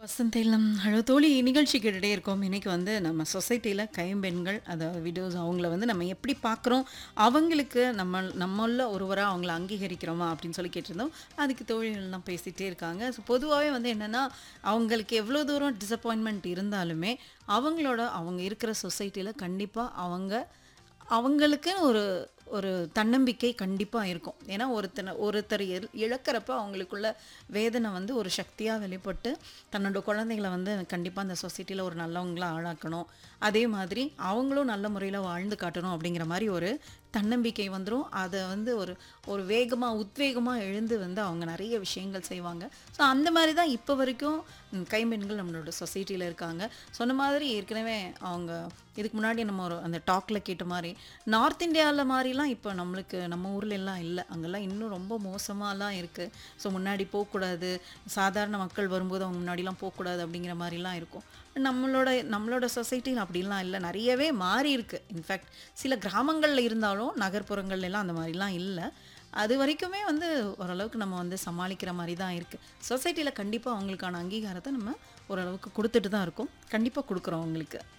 வசந்தேலம் hello தோழி நிகழ்ச்சி கேட்டுகிட்டே இருக்கோம் இன்னைக்கு வந்து நம்ம சொசைட்டியில் கைம்பெண்கள் அதாவது விடோஸ் அவங்கள வந்து நம்ம எப்படி பார்க்குறோம் அவங்களுக்கு நம்ம நம்மள ஒருவராக அவங்கள அங்கீகரிக்கிறோமா அப்படின்னு சொல்லி கேட்டிருந்தோம் அதுக்கு தோழிகள்லாம் பேசிகிட்டே இருக்காங்க ஸோ பொதுவாகவே வந்து என்னென்னா அவங்களுக்கு எவ்வளோ தூரம் டிசப்பாயின்மெண்ட் இருந்தாலுமே அவங்களோட அவங்க இருக்கிற சொசைட்டியில் கண்டிப்பாக அவங்க அவங்களுக்குன்னு ஒரு ஒரு தன்னம்பிக்கை கண்டிப்பாக இருக்கும் ஏன்னா ஒருத்தனை ஒருத்தர் இழ- இழக்கிறப்ப அவங்களுக்குள்ள வேதனை வந்து ஒரு சக்தியாக வெளிப்பட்டு தன்னோட குழந்தைகளை வந்து கண்டிப்பாக அந்த சொசைட்டியில் ஒரு நல்லவங்களா ஆளாக்கணும் அதே மாதிரி அவங்களும் நல்ல முறையில் வாழ்ந்து காட்டணும் அப்படிங்கிற மாதிரி ஒரு தன்னம்பிக்கை வந்துடும் அதை வந்து ஒரு ஒரு வேகமாக உத்வேகமாக எழுந்து வந்து அவங்க நிறைய விஷயங்கள் செய்வாங்க ஸோ அந்த மாதிரி தான் இப்போ வரைக்கும் ம், கைம்பெண்கள் நம்மளோட சொசைட்டியில் இருக்காங்க சொன்ன மாதிரி ஏற்கனவே அவங்க இதுக்கு முன்னாடி நம்ம ஒரு அந்த டாக்ல கேட்ட மாதிரி நார்த் இந்தியாவில் மாதிரிலாம் இப்போ நம்மளுக்கு நம்ம ஊர்ல எல்லாம் இல்லை அங்கெல்லாம் இன்னும் ரொம்ப மோசமாலாம் இருக்குது ஸோ முன்னாடி போகக்கூடாது சாதாரண மக்கள் வரும்போது அவங்க முன்னாடிலாம் போகக்கூடாது அப்படிங்கிற மாதிரிலாம் இருக்கும் நம்மளோட நம்மளோட சொசைட்டியில் அப்படிலாம் இல்லை நிறையவே மாறி இருக்கு இன்ஃபேக்ட் சில கிராமங்களில் இருந்தாலும் நகர்ப்புறங்கள்ல எல்லாம் அந்த மாதிரிலாம் இல்லை அது வரைக்குமே வந்து ஓரளவுக்கு நம்ம வந்து சமாளிக்கிற மாதிரி தான் இருக்குது சொசைட்டியில் கண்டிப்பாக அவங்களுக்கான அங்கீகாரத்தை நம்ம ஓரளவுக்கு கொடுத்துட்டு தான் இருக்கோம் கண்டிப்பாக கொடுக்குறோம் அவங்களுக்கு